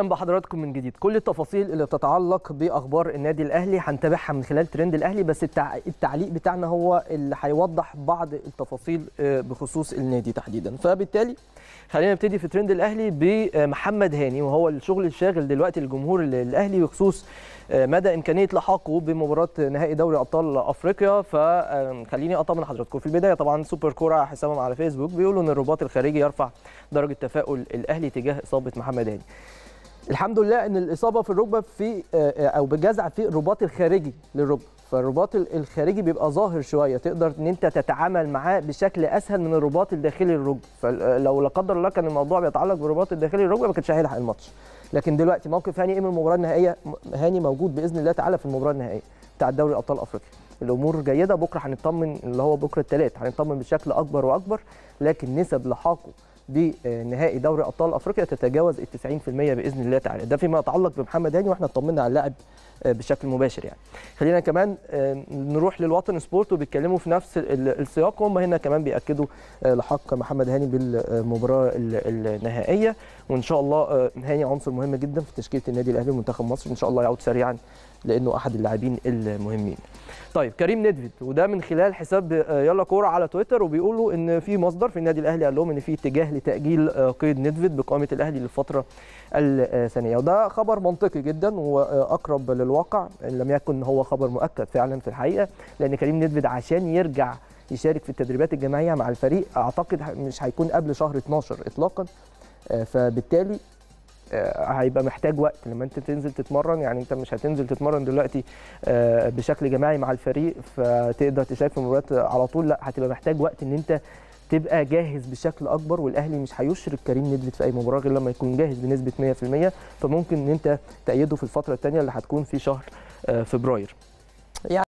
بحضراتكم من جديد كل التفاصيل اللي تتعلق باخبار النادي الاهلي هنتابعها من خلال ترند الاهلي بس التع... التعليق بتاعنا هو اللي هيوضح بعض التفاصيل بخصوص النادي تحديدا فبالتالي خلينا نبتدي في ترند الاهلي بمحمد هاني وهو الشغل الشاغل دلوقتي الجمهور الاهلي بخصوص مدى امكانيه لحاقه بمباراه نهائي دوري ابطال افريقيا فخليني اطمن حضراتكم في البدايه طبعا سوبر كوره حسابهم على فيسبوك بيقولوا ان الرباط الخارجي يرفع درجه تفاؤل الاهلي تجاه اصابه محمد هاني الحمد لله ان الاصابه في الركبه في او بجزع في الرباط الخارجي للركبه فالرباط الخارجي بيبقى ظاهر شويه تقدر ان انت تتعامل معاه بشكل اسهل من الرباط الداخلي للركبه فلو لا قدر الله كان الموضوع بيتعلق بالرباط الداخلي للركبه ما كانش هيلحق الماتش لكن دلوقتي موقف هاني ايه من المباراه النهائيه هاني موجود باذن الله تعالى في المباراه النهائيه بتاع دوري ابطال افريقيا الامور جيده بكره هنطمن اللي هو بكره الثلاث هنطمن بشكل اكبر واكبر لكن نسب لحاقه بنهائي دوري ابطال افريقيا تتجاوز ال 90% باذن الله تعالى ده فيما يتعلق بمحمد هاني واحنا اطمنا على اللاعب بشكل مباشر يعني خلينا كمان نروح للوطن سبورت وبيتكلموا في نفس السياق وهم هنا كمان بياكدوا لحق محمد هاني بالمباراه النهائيه وان شاء الله هاني عنصر مهم جدا في تشكيله النادي الاهلي ومنتخب مصر ان شاء الله يعود سريعا لانه احد اللاعبين المهمين طيب كريم ندفد وده من خلال حساب يلا كوره على تويتر وبيقولوا ان في مصدر في النادي الاهلي قال لهم ان في اتجاه لتاجيل قيد ندفد بقائمه الاهلي للفتره الثانيه وده خبر منطقي جدا واقرب للواقع ان لم يكن هو خبر مؤكد فعلا في الحقيقه لان كريم ندفد عشان يرجع يشارك في التدريبات الجماعيه مع الفريق اعتقد مش هيكون قبل شهر 12 اطلاقا فبالتالي هيبقى محتاج وقت لما انت تنزل تتمرن يعني انت مش هتنزل تتمرن دلوقتي بشكل جماعي مع الفريق فتقدر تشارك في المباريات على طول لا هتبقى محتاج وقت ان انت تبقى جاهز بشكل اكبر والاهلي مش هيشرك كريم ندفد في اي مباراه غير لما يكون جاهز بنسبه 100% فممكن ان انت تأيده في الفتره الثانيه اللي هتكون في شهر فبراير يعني